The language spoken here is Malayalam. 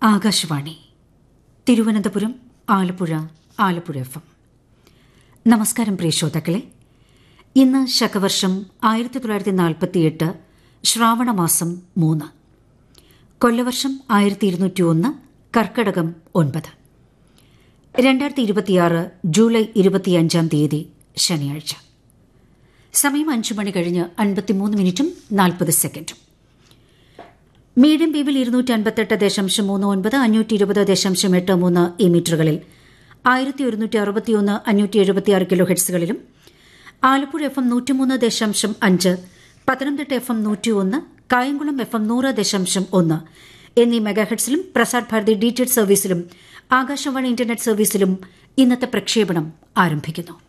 ആകാശവാണി തിരുവനന്തപുരം ആലപ്പുഴ ആലപ്പുഴ എഫ് എം നമസ്കാരം പ്രിയ ശ്രോതാക്കളെ ഇന്ന് ശകവർഷം ആയിരത്തി തൊള്ളായിരത്തി നാൽപ്പത്തിയെട്ട് ശ്രാവണമാസം മൂന്ന് കൊല്ലവർഷം ആയിരത്തി ഇരുന്നൂറ്റി ഒന്ന് കർക്കടകം ഒൻപത് രണ്ടായിരത്തി ഇരുപത്തിയാറ് ജൂലൈ ഇരുപത്തിയഞ്ചാം തീയതി ശനിയാഴ്ച സമയം അഞ്ചു മണി കഴിഞ്ഞ് അൻപത്തിമൂന്ന് മിനിറ്റും നാൽപ്പത് സെക്കൻഡും മീഡിയം വേവിൽ ഇരുന്നൂറ്റി അൻപത്തെട്ട് ദശാംശം മൂന്ന് ഒൻപത് അഞ്ഞൂറ്റി ഇരുപത് ദശാംശം എട്ട് മൂന്ന് ഈ മീറ്ററുകളിൽ ആയിരത്തി ഒരുന്നൂറ്റി അറുപത്തിയൊന്ന് അഞ്ഞൂറ്റി എഴുപത്തിയാറ് കിലോ ഹെഡ്സുകളിലും ആലപ്പുഴ എഫ് എം നൂറ്റിമൂന്ന് ദശാംശം അഞ്ച് പത്തനംതിട്ട എഫ് എം നൂറ്റിയൊന്ന് കായംകുളം എഫ് എം നൂറ് ദശാംശം ഒന്ന് എന്നീ മെഗാഹെഡ്സിലും പ്രസാർ ഭാരതി ഡി ടി സർവീസിലും ആകാശവാണി ഇന്റർനെറ്റ് സർവീസിലും ഇന്നത്തെ പ്രക്ഷേപണം ആരംഭിക്കുന്നു